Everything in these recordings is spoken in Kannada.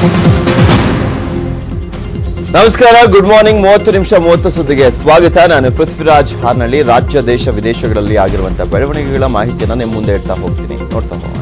ನಮಸ್ಕಾರ ಗುಡ್ ಮಾರ್ನಿಂಗ್ ಮೂವತ್ತು ನಿಮಿಷ ಮೂವತ್ತು ಸುದ್ದಿಗೆ ಸ್ವಾಗತ ನಾನು ಪೃಥ್ವಿರಾಜ್ ಹಾರ್ನಳ್ಳಿ ರಾಜ್ಯ ದೇಶ ವಿದೇಶಗಳಲ್ಲಿ ಆಗಿರುವಂತಹ ಬೆಳವಣಿಗೆಗಳ ಮಾಹಿತಿಯನ್ನು ನಿಮ್ಮ ಮುಂದೆ ಇಡ್ತಾ ಹೋಗ್ತೀನಿ ನೋಡ್ತಾ ಹೋಗೋಣ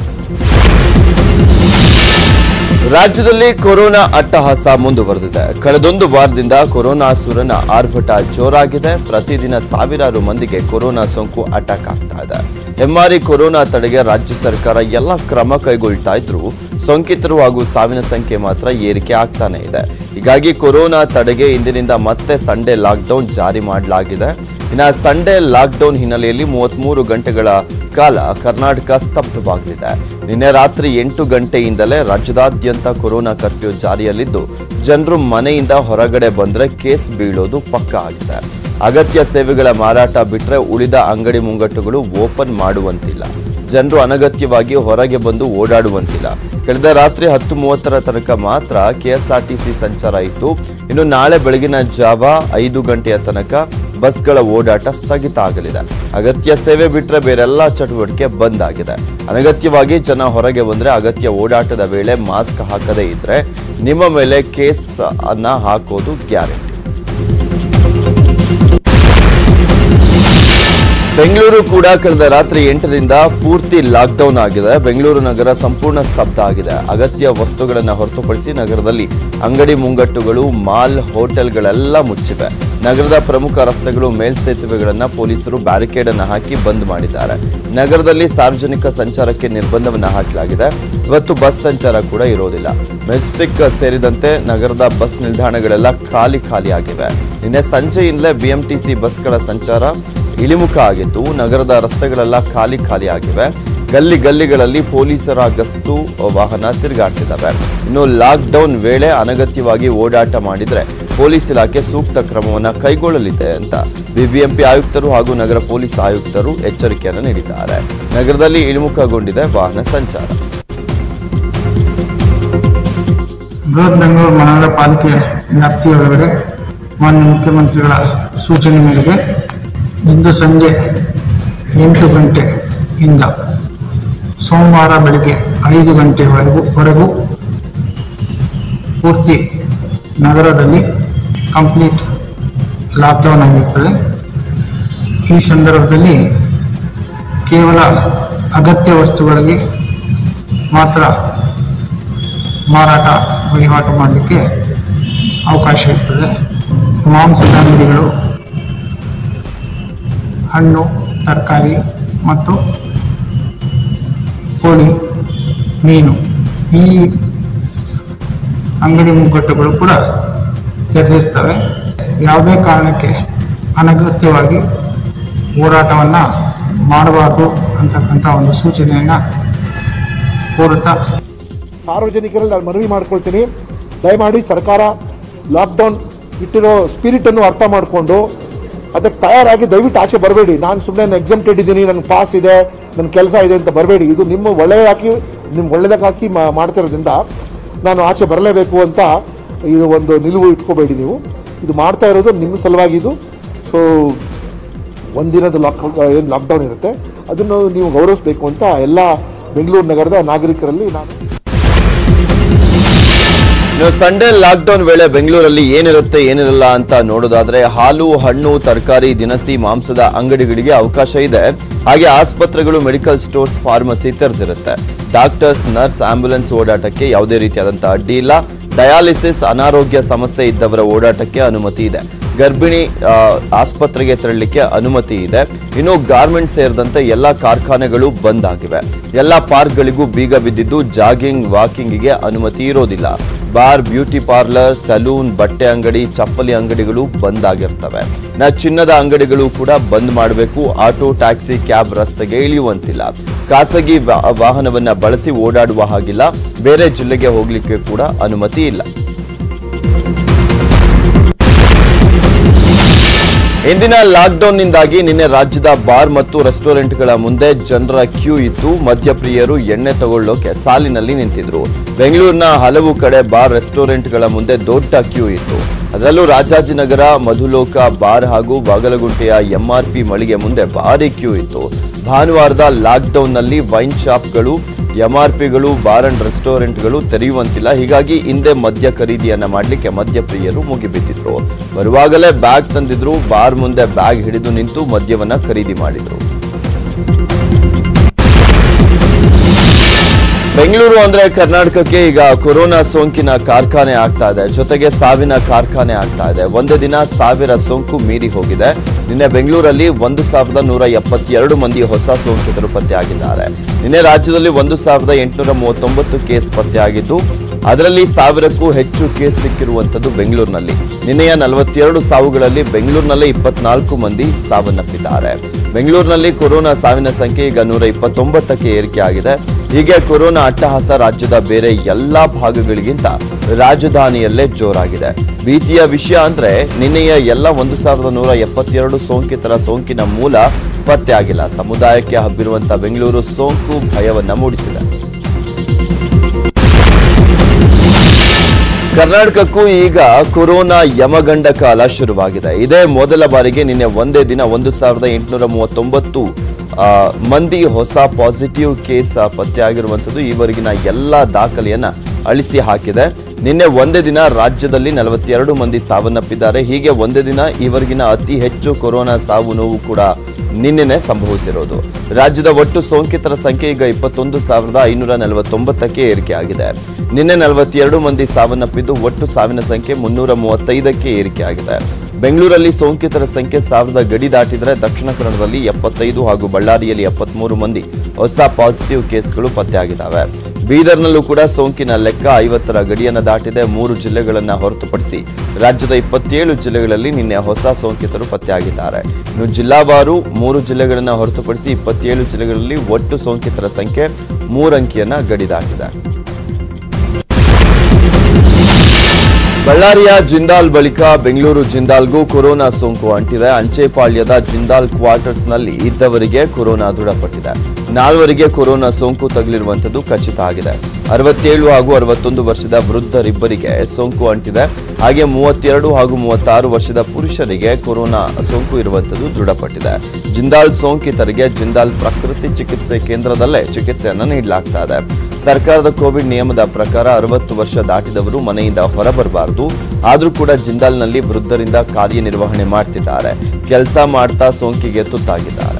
ರಾಜ್ಯದಲ್ಲಿ ಕೊರೋನಾ ಅಟ್ಟಹಾಸ ಮುಂದುವರೆದಿದೆ ಕಳೆದೊಂದು ವಾರದಿಂದ ಕೊರೋನಾ ಸುರನ ಆರ್ಭಟ ಜೋರಾಗಿದೆ ಪ್ರತಿದಿನ ಸಾವಿರಾರು ಮಂದಿಗೆ ಕೊರೋನಾ ಸೋಂಕು ಅಟ್ಯಾಕ್ ಆಗ್ತಾ ಇದೆ ಹೆಮ್ಮಾರಿ ಕೊರೋನಾ ತಡೆಗೆ ರಾಜ್ಯ ಸರ್ಕಾರ ಎಲ್ಲ ಕ್ರಮ ಕೈಗೊಳ್ತಾ ಇದ್ರು ಸೋಂಕಿತರು ಹಾಗೂ ಸಾವಿನ ಸಂಖ್ಯೆ ಮಾತ್ರ ಏರಿಕೆ ಆಗ್ತಾನೆ ಇದೆ ಹೀಗಾಗಿ ಕೊರೋನಾ ತಡೆಗೆ ಇಂದಿನಿಂದ ಮತ್ತೆ ಸಂಡೇ ಲಾಕ್ಡೌನ್ ಜಾರಿ ಮಾಡಲಾಗಿದೆ ಇನ್ನು ಸಂಡೇ ಲಾಕ್ಡೌನ್ ಹಿನ್ನೆಲೆಯಲ್ಲಿ ಮೂವತ್ಮೂರು ಗಂಟೆಗಳ ಕಾಲ ಕರ್ನಾಟಕ ಸ್ತಬ್ಧವಾಗಲಿದೆ ನಿನ್ನೆ ರಾತ್ರಿ ಎಂಟು ಗಂಟೆಯಿಂದಲೇ ರಾಜ್ಯದಾದ್ಯಂತ ಕೊರೋನಾ ಕರ್ಫ್ಯೂ ಜಾರಿಯಲ್ಲಿದ್ದು ಜನರು ಮನೆಯಿಂದ ಹೊರಗಡೆ ಬಂದ್ರೆ ಕೇಸ್ ಬೀಳೋದು ಪಕ್ಕ ಆಗಿದೆ ಅಗತ್ಯ ಸೇವೆಗಳ ಮಾರಾಟ ಬಿಟ್ರೆ ಉಳಿದ ಅಂಗಡಿ ಮುಂಗಟ್ಟುಗಳು ಓಪನ್ ಮಾಡುವಂತಿಲ್ಲ ಜನರು ಅನಗತ್ಯವಾಗಿ ಹೊರಗೆ ಬಂದು ಓಡಾಡುವಂತಿಲ್ಲ ಕಳೆದ ರಾತ್ರಿ ಹತ್ತು ಮೂವತ್ತರ ತನಕ ಮಾತ್ರ ಕೆಎಸ್ಆರ್ಟಿಸಿ ಸಂಚಾರ ಇತ್ತು ಇನ್ನು ನಾಳೆ ಬೆಳಗಿನ ಜಾವ ಐದು ಗಂಟೆಯ ತನಕ ಬಸ್ಗಳ ಓಡಾಟ ಸ್ಥಗಿತ ಆಗಲಿದೆ ಅಗತ್ಯ ಸೇವೆ ಬಿಟ್ರೆ ಬೇರೆಲ್ಲ ಚಟುವಟಿಕೆ ಬಂದ್ ಆಗಿದೆ ಅನಗತ್ಯವಾಗಿ ಜನ ಹೊರಗೆ ಬಂದ್ರೆ ಅಗತ್ಯ ಓಡಾಟದ ವೇಳೆ ಮಾಸ್ಕ್ ಹಾಕದೇ ಇದ್ರೆ ನಿಮ್ಮ ಮೇಲೆ ಕೇಸ್ ಅನ್ನ ಹಾಕೋದು ಗ್ಯಾರಂಟಿ ಬೆಂಗಳೂರು ಕೂಡ ಕಳೆದ ರಾತ್ರಿ ಎಂಟರಿಂದ ಪೂರ್ತಿ ಲಾಕ್ಡೌನ್ ಆಗಿದೆ ಬೆಂಗಳೂರು ನಗರ ಸಂಪೂರ್ಣ ಸ್ತಬ್ಧ ಆಗಿದೆ ಅಗತ್ಯ ವಸ್ತುಗಳನ್ನು ಹೊರತುಪಡಿಸಿ ನಗರದಲ್ಲಿ ಅಂಗಡಿ ಮುಂಗಟ್ಟುಗಳು ಮಾಲ್ ಹೋಟೆಲ್ಗಳೆಲ್ಲ ಮುಚ್ಚಿವೆ ನಗರದ ಪ್ರಮುಖ ರಸ್ತೆಗಳು ಮೇಲ್ಸೇತುವೆಗಳನ್ನು ಪೊಲೀಸರು ಬ್ಯಾರಿಕೇಡ್ ಅನ್ನು ಹಾಕಿ ಬಂದ್ ಮಾಡಿದ್ದಾರೆ ನಗರದಲ್ಲಿ ಸಾರ್ವಜನಿಕ ಸಂಚಾರಕ್ಕೆ ನಿರ್ಬಂಧವನ್ನು ಹಾಕಲಾಗಿದೆ ಇವತ್ತು ಬಸ್ ಸಂಚಾರ ಕೂಡ ಇರೋದಿಲ್ಲ ಮೆಜೆಸ್ಟಿಕ್ ಸೇರಿದಂತೆ ನಗರದ ಬಸ್ ನಿಲ್ದಾಣಗಳೆಲ್ಲ ಖಾಲಿ ಖಾಲಿಯಾಗಿವೆ ನಿನ್ನೆ ಸಂಜೆಯಿಂದಲೇ ಬಿಎಂಟಿಸಿ ಬಸ್ಗಳ ಸಂಚಾರ ಇಳಿಮುಖ ಆಗಿದ್ದು ನಗರದ ರಸ್ತೆಗಳೆಲ್ಲ ಖಾಲಿ ಖಾಲಿ ಆಗಿವೆ ಗಲ್ಲಿ ಗಲ್ಲಿಗಳಲ್ಲಿ ಪೊಲೀಸರ ಗಸ್ತು ವಾಹನ ತಿರುಗಾಡ್ತಿದ್ದಾವೆ ಇನ್ನು ಲಾಕ್ಡೌನ್ ವೇಳೆ ಅನಗತ್ಯವಾಗಿ ಓಡಾಟ ಮಾಡಿದ್ರೆ ಪೊಲೀಸ್ ಇಲಾಖೆ ಸೂಕ್ತ ಕ್ರಮವನ್ನು ಕೈಗೊಳ್ಳಲಿದೆ ಅಂತ ಬಿಬಿಎಂಪಿ ಆಯುಕ್ತರು ಹಾಗೂ ನಗರ ಪೊಲೀಸ್ ಆಯುಕ್ತರು ಎಚ್ಚರಿಕೆಯನ್ನು ನೀಡಿದ್ದಾರೆ ನಗರದಲ್ಲಿ ಇಳಿಮುಖಗೊಂಡಿದೆ ವಾಹನ ಸಂಚಾರ ಬೃಹತ್ ಬೆಂಗಳೂರು ಮಹಾನಗರ ಪಾಲಿಕೆ ವ್ಯಾಪ್ತಿಯೊಳಗಡೆ ಮಾನ್ಯ ಮುಖ್ಯಮಂತ್ರಿಗಳ ಸೂಚನೆ ಮೇರೆಗೆ ಇಂದು ಸಂಜೆ ಎಂಟು ಗಂಟೆಯಿಂದ ಸೋಮವಾರ ಬೆಳಗ್ಗೆ ಐದು ಗಂಟೆವರೆಗೂ ವರೆಗೂ ಪೂರ್ತಿ ನಗರದಲ್ಲಿ ಕಂಪ್ಲೀಟ್ ಲಾಕ್ಡೌನ್ ಆಗಿರ್ತದೆ ಈ ಸಂದರ್ಭದಲ್ಲಿ ಕೇವಲ ಅಗತ್ಯ ವಸ್ತುಗಳಿಗೆ ಮಾತ್ರ ಮಾರಾಟ ವಹಿವಾಟು ಮಾಡಲಿಕ್ಕೆ ಅವಕಾಶ ಇರ್ತದೆ ಮಾಂಸದ ಅಂಗಡಿಗಳು ಹಣ್ಣು ತರಕಾರಿ ಮತ್ತು ಕೋಳಿ ಮೀನು ಈ ಅಂಗಡಿ ಮುಗ್ಗಟ್ಟುಗಳು ಕೂಡ ತೆರೆದಿರ್ತವೆ ಯಾವುದೇ ಕಾರಣಕ್ಕೆ ಅನಗತ್ಯವಾಗಿ ಹೋರಾಟವನ್ನು ಮಾಡಬಾರ್ದು ಅಂತಕ್ಕಂಥ ಒಂದು ಸೂಚನೆಯನ್ನು ಕೋರುತ್ತಾ ಸಾರ್ವಜನಿಕರಲ್ಲಿ ನಾನು ಮನವಿ ಮಾಡ್ಕೊಳ್ತೀನಿ ದಯಮಾಡಿ ಸರ್ಕಾರ ಲಾಕ್ಡೌನ್ ಇಟ್ಟಿರೋ ಸ್ಪಿರಿಟನ್ನು ಅರ್ಥ ಮಾಡಿಕೊಂಡು ಅದಕ್ಕೆ ತಯಾರಾಗಿ ದಯವಿಟ್ಟು ಆಚೆ ಬರಬೇಡಿ ನಾನು ಸುಮ್ಮನೆ ಎಕ್ಸಮ್ಟೆಡ್ ಇದ್ದೀನಿ ನನಗೆ ಪಾಸ್ ಇದೆ ನನ್ನ ಕೆಲಸ ಇದೆ ಅಂತ ಬರಬೇಡಿ ಇದು ನಿಮ್ಮ ಒಳ್ಳೆಯದಾಕಿ ನಿಮ್ಮ ಒಳ್ಳೆಯದಕ್ಕಾಕಿ ಮಾ- ಮಾಡ್ತಿರೋದ್ರಿಂದ ನಾನು ಆಚೆ ಬರಲೇಬೇಕು ಅಂತ ಇದು ಒಂದು ನಿಲುವು ಇಟ್ಕೋಬೇಡಿ ನೀವು ಇದು ಮಾಡ್ತಾ ಇರೋದು ನಿಮ್ಮ ಸಲುವಾಗಿ ಇದು ಸೊ ಒಂದಿನದ ಲಾಕ್ ಏನು ಲಾಕ್ಡೌನ್ ಇರುತ್ತೆ ಅದನ್ನು ನೀವು ಗೌರವಿಸಬೇಕು ಅಂತ ಎಲ್ಲ ಬೆಂಗಳೂರು ನಗರದ ನಾಗರಿಕರಲ್ಲಿ ನಾನು ಇನ್ನು ಸಂಡೇ ಲಾಕ್ಡೌನ್ ವೇಳೆ ಬೆಂಗಳೂರಲ್ಲಿ ಏನಿರುತ್ತೆ ಏನಿರಲ್ಲ ಅಂತ ನೋಡೋದಾದ್ರೆ ಹಾಲು ಹಣ್ಣು ತರಕಾರಿ ದಿನಸಿ ಮಾಂಸದ ಅಂಗಡಿಗಳಿಗೆ ಅವಕಾಶ ಇದೆ ಹಾಗೆ ಆಸ್ಪತ್ರೆಗಳು ಮೆಡಿಕಲ್ ಸ್ಟೋರ್ಸ್ ಫಾರ್ಮಸಿ ತೆರೆದಿರುತ್ತೆ ಡಾಕ್ಟರ್ಸ್ ನರ್ಸ್ ಆಂಬ್ಯುಲೆನ್ಸ್ ಓಡಾಟಕ್ಕೆ ಯಾವುದೇ ರೀತಿಯಾದಂತಹ ಅಡ್ಡಿ ಇಲ್ಲ ಡಯಾಲಿಸಿಸ್ ಅನಾರೋಗ್ಯ ಸಮಸ್ಯೆ ಇದ್ದವರ ಓಡಾಟಕ್ಕೆ ಅನುಮತಿ ಇದೆ ಗರ್ಭಿಣಿ ಆ, ಆಸ್ಪತ್ರೆಗೆ ತೆರಳಲಿಕ್ಕೆ ಅನುಮತಿ ಇದೆ ಇನ್ನು ಗಾರ್ಮೆಂಟ್ ಸೇರಿದಂತೆ ಎಲ್ಲ ಕಾರ್ಖಾನೆಗಳು ಬಂದ್ ಆಗಿವೆ ಎಲ್ಲ ಪಾರ್ಕ್ಗಳಿಗೂ ಬೀಗ ಬಿದ್ದಿದ್ದು ಜಾಗಿಂಗ್ ವಾಕಿಂಗಿಗೆ ಅನುಮತಿ ಇರೋದಿಲ್ಲ ಬಾರ್ ಬ್ಯೂಟಿ ಪಾರ್ಲರ್ ಸಲೂನ್ ಬಟ್ಟೆ ಅಂಗಡಿ ಚಪ್ಪಲಿ ಅಂಗಡಿಗಳು ಬಂದ್ ಆಗಿರ್ತವೆ ನಾ ಚಿನ್ನದ ಅಂಗಡಿಗಳು ಕೂಡ ಬಂದ್ ಮಾಡಬೇಕು ಆಟೋ ಟ್ಯಾಕ್ಸಿ ಕ್ಯಾಬ್ ರಸ್ತೆಗೆ ಇಳಿಯುವಂತಿಲ್ಲ ಖಾಸಗಿ ವಾ- ವಾಹನವನ್ನ ಬಳಸಿ ಓಡಾಡುವ ಹಾಗಿಲ್ಲ ಬೇರೆ ಜಿಲ್ಲೆಗೆ ಹೋಗ್ಲಿಕ್ಕೆ ಕೂಡ ಅನುಮತಿ ಇಲ್ಲ ಇಂದಿನ ಲಾಕ್ಡೌನ್ನಿಂದಾಗಿ ನಿನ್ನೆ ರಾಜ್ಯದ ಬಾರ್ ಮತ್ತು ರೆಸ್ಟೋರೆಂಟ್ಗಳ ಮುಂದೆ ಜನರ ಕ್ಯೂ ಇತ್ತು ಮದ್ಯಪ್ರಿಯರು ಎಣ್ಣೆ ತಗೊಳ್ಳೋಕೆ ಸಾಲಿನಲ್ಲಿ ನಿಂತಿದ್ರು ಬೆಂಗಳೂರಿನ ಹಲವು ಕಡೆ ಬಾರ್ ರೆಸ್ಟೋರೆಂಟ್ಗಳ ಮುಂದೆ ದೊಡ್ಡ ಕ್ಯೂ ಇತ್ತು ಅದರಲ್ಲೂ ರಾಜಾಜಿನಗರ ಮಧುಲೋಕ ಬಾರ್ ಹಾಗೂ ಬಾಗಲಗುಂಟೆಯ ಎಂಆರ್ಪಿ ಮಳಿಗೆ ಮುಂದೆ ಭಾರಿ ಕ್ಯೂ ಇತ್ತು ಭಾನುವಾರದ ಲಾಕ್ಡೌನ್ನಲ್ಲಿ ವೈನ್ ಶಾಪ್ಗಳು ಎಂಆರ್ಪಿಗಳು ಬಾರ್ ಅಂಡ್ ರೆಸ್ಟೋರೆಂಟ್ಗಳು ತೆರೆಯುವಂತಿಲ್ಲ ಹೀಗಾಗಿ ಹಿಂದೆ ಮದ್ಯ ಖರೀದಿಯನ್ನ ಮಾಡಲಿಕ್ಕೆ ಮದ್ಯಪ್ರಿಯರು ಮುಗಿಬಿದ್ದಿದ್ರು ಬರುವಾಗಲೇ ಬ್ಯಾಗ್ ತಂದಿದ್ರು ಬಾರ್ ಮುಂದೆ ಬ್ಯಾಗ್ ಹಿಡಿದು ನಿಂತು ಮದ್ಯವನ್ನ ಖರೀದಿ ಮಾಡಿದ್ರು ಬೆಂಗಳೂರು ಅಂದ್ರೆ ಕರ್ನಾಟಕಕ್ಕೆ ಈಗ ಕೊರೋನಾ ಸೋಂಕಿನ ಕಾರ್ಖಾನೆ ಆಗ್ತಾ ಇದೆ ಜೊತೆಗೆ ಸಾವಿನ ಕಾರ್ಖಾನೆ ಆಗ್ತಾ ಇದೆ ಒಂದೇ ದಿನ ಸಾವಿರ ಸೋಂಕು ಮೀರಿ ಹೋಗಿದೆ ನಿನ್ನೆ ಬೆಂಗಳೂರಲ್ಲಿ ಒಂದು ಸಾವಿರದ ನೂರ ಎಪ್ಪತ್ತೆರಡು ಮಂದಿ ಹೊಸ ಸೋಂಕಿತರು ಪತ್ತೆಯಾಗಿದ್ದಾರೆ ನಿನ್ನೆ ರಾಜ್ಯದಲ್ಲಿ ಒಂದು ಸಾವಿರದ ಎಂಟುನೂರ ಮೂವತ್ತೊಂಬತ್ತು ಕೇಸ್ ಪತ್ತೆಯಾಗಿದ್ದು ಅದರಲ್ಲಿ ಸಾವಿರಕ್ಕೂ ಹೆಚ್ಚು ಕೇಸ್ ಸಿಕ್ಕಿರುವಂತದ್ದು ಬೆಂಗಳೂರಿನಲ್ಲಿ ನಿನ್ನೆಯ ನಲವತ್ತೆರಡು ಸಾವುಗಳಲ್ಲಿ ಬೆಂಗಳೂರಿನಲ್ಲೇ ಇಪ್ಪತ್ನಾಲ್ಕು ಮಂದಿ ಸಾವನ್ನಪ್ಪಿದ್ದಾರೆ ಬೆಂಗಳೂರಿನಲ್ಲಿ ಕೊರೋನಾ ಸಾವಿನ ಸಂಖ್ಯೆ ಈಗ ನೂರ ಇಪ್ಪತ್ತೊಂಬತ್ತಕ್ಕೆ ಏರಿಕೆ ಆಗಿದೆ ಹೀಗೆ ಕೊರೋನಾ ಅಟ್ಟಹಾಸ ರಾಜ್ಯದ ಬೇರೆ ಎಲ್ಲಾ ಭಾಗಗಳಿಗಿಂತ ರಾಜಧಾನಿಯಲ್ಲೇ ಜೋರಾಗಿದೆ ಭೀತಿಯ ವಿಷಯ ಅಂದ್ರೆ ನಿನ್ನೆಯ ಎಲ್ಲ ಒಂದು ಸಾವಿರದ ನೂರ ಎಪ್ಪತ್ತೆರಡು ಸೋಂಕಿತರ ಸೋಂಕಿನ ಮೂಲ ಪತ್ತೆಯಾಗಿಲ್ಲ ಸಮುದಾಯಕ್ಕೆ ಹಬ್ಬಿರುವಂತಹ ಬೆಂಗಳೂರು ಸೋಂಕು ಭಯವನ್ನ ಮೂಡಿಸಿದೆ ಕರ್ನಾಟಕಕ್ಕೂ ಈಗ ಕೊರೋನಾ ಯಮಗಂಡ ಕಾಲ ಶುರುವಾಗಿದೆ ಇದೇ ಮೊದಲ ಬಾರಿಗೆ ನಿನ್ನೆ ಒಂದೇ ದಿನ ಒಂದು ಸಾವಿರದ ಎಂಟುನೂರ ಮೂವತ್ತೊಂಬತ್ತು ಆ, ಮಂದಿ ಹೊಸ ಪಾಸಿಟಿವ್ ಕೇಸ್ ಆ, ಪತ್ತೆಯಾಗಿರುವಂಥದ್ದು ಈವರೆಗಿನ ಎಲ್ಲ ದಾಖಲೆಯನ್ನ ಅಳಿಸಿ ಹಾಕಿದೆ ನಿನ್ನೆ ಒಂದೇ ದಿನ ರಾಜ್ಯದಲ್ಲಿ ನಲವತ್ತೆರಡು ಮಂದಿ ಸಾವನ್ನಪ್ಪಿದ್ದಾರೆ ಹೀಗೆ ಒಂದೇ ದಿನ ಈವರೆಗಿನ ಅತಿ ಹೆಚ್ಚು ಕೊರೋನಾ ಸಾವು ನೋವು ಕೂಡ ನಿನ್ನೆನೆ ಸಂಭವಿಸಿರೋದು ರಾಜ್ಯದ ಒಟ್ಟು ಸೋಂಕಿತರ ಸಂಖ್ಯೆ ಈಗ ಇಪ್ಪತ್ತೊಂದು ಸಾವಿರದ ಐನೂರ ನಲವತ್ತೊಂಬತ್ತಕ್ಕೆ ಏರಿಕೆಯಾಗಿದೆ ನಿನ್ನೆ ನಲವತ್ತೆರಡು ಮಂದಿ ಸಾವನ್ನಪ್ಪಿದ್ದು ಒಟ್ಟು ಸಾವಿನ ಸಂಖ್ಯೆ ಮುನ್ನೂರ ಮೂವತ್ತೈದಕ್ಕೆ ಏರಿಕೆಯಾಗಿದೆ ಬೆಂಗಳೂರಲ್ಲಿ ಸೋಂಕಿತರ ಸಂಖ್ಯೆ ಸಾವಿರದ ಗಡಿ ದಾಟಿದರೆ ದಕ್ಷಿಣ ಕನ್ನಡದಲ್ಲಿ ಎಪ್ಪತ್ತೈದು ಹಾಗೂ ಬಳ್ಳಾರಿಯಲ್ಲಿ ಎಪ್ಪತ್ಮೂರು ಮಂದಿ ಹೊಸ ಪಾಸಿಟಿವ್ ಕೇಸ್ಗಳು ಪತ್ತೆಯಾಗಿದ್ದಾವೆ ಬೀದರ್ನಲ್ಲೂ ಕೂಡ ಸೋಂಕಿನ ಲೆಕ್ಕ ಐವತ್ತರ ಗಡಿಯನ್ನು ದಾಟಿದೆ ಮೂರು ಜಿಲ್ಲೆಗಳನ್ನು ಹೊರತುಪಡಿಸಿ ರಾಜ್ಯದ ಇಪ್ಪತ್ತೇಳು ಜಿಲ್ಲೆಗಳಲ್ಲಿ ನಿನ್ನೆ ಹೊಸ ಸೋಂಕಿತರು ಪತ್ತೆಯಾಗಿದ್ದಾರೆ ಇನ್ನು ಜಿಲ್ಲಾವಾರು ಮೂರು ಜಿಲ್ಲೆಗಳನ್ನು ಹೊರತುಪಡಿಸಿ ಇಪ್ಪತ್ತೇಳು ಜಿಲ್ಲೆಗಳಲ್ಲಿ ಒಟ್ಟು ಸೋಂಕಿತರ ಸಂಖ್ಯೆ ಮೂರಂಕಿಯನ್ನ ಗಡಿ ದಾಟಿದೆ ಬಳ್ಳಾರಿಯ ಜಿಂದಾಲ್ ಬಳಿಕ ಬೆಂಗಳೂರು ಜಿಂದಾಲ್ಗೂ ಕೊರೋನಾ ಸೋಂಕು ಅಂಟಿದೆ ಅಂಚೆಪಾಳ್ಯದ ಜಿಂದಾಲ್ ಕ್ವಾರ್ಟರ್ಸ್ನಲ್ಲಿ ಇದ್ದವರಿಗೆ ಕೊರೋನಾ ದೃಢಪಟ್ಟಿದೆ ನಾಲ್ವರಿಗೆ ಕೊರೋನಾ ಸೋಂಕು ತಗುಲಿರುವಂಥದ್ದು ಖಚಿತ ಆಗಿದೆ ಅರವತ್ತೇಳು ಹಾಗೂ ಅರವತ್ತೊಂದು ವರ್ಷದ ವೃದ್ಧರಿಬ್ಬರಿಗೆ ಸೋಂಕು ಅಂಟಿದೆ ಹಾಗೆ ಮೂವತ್ತೆರಡು ಹಾಗೂ ಮೂವತ್ತಾರು ವರ್ಷದ ಪುರುಷರಿಗೆ ಕೊರೋನಾ ಸೋಂಕು ಇರುವಂಥದ್ದು ದೃಢಪಟ್ಟಿದೆ ಜಿಂದಾಲ್ ಸೋಂಕಿತರಿಗೆ ಜಿಂದಾಲ್ ಪ್ರಕೃತಿ ಚಿಕಿತ್ಸೆ ಕೇಂದ್ರದಲ್ಲೇ ಚಿಕಿತ್ಸೆಯನ್ನು ನೀಡಲಾಗ್ತಾ ಇದೆ ಸರ್ಕಾರದ ಕೋವಿಡ್ ನಿಯಮದ ಪ್ರಕಾರ ಅರವತ್ತು ವರ್ಷ ದಾಟಿದವರು ಮನೆಯಿಂದ ಹೊರಬರಬಾರದು ಆದರೂ ಕೂಡ ಜಿಂದಾಲ್ನಲ್ಲಿ ವೃದ್ಧರಿಂದ ಕಾರ್ಯನಿರ್ವಹಣೆ ಮಾಡ್ತಿದ್ದಾರೆ ಕೆಲಸ ಮಾಡ್ತಾ ಸೋಂಕಿಗೆ ತುತ್ತಾಗಿದ್ದಾರೆ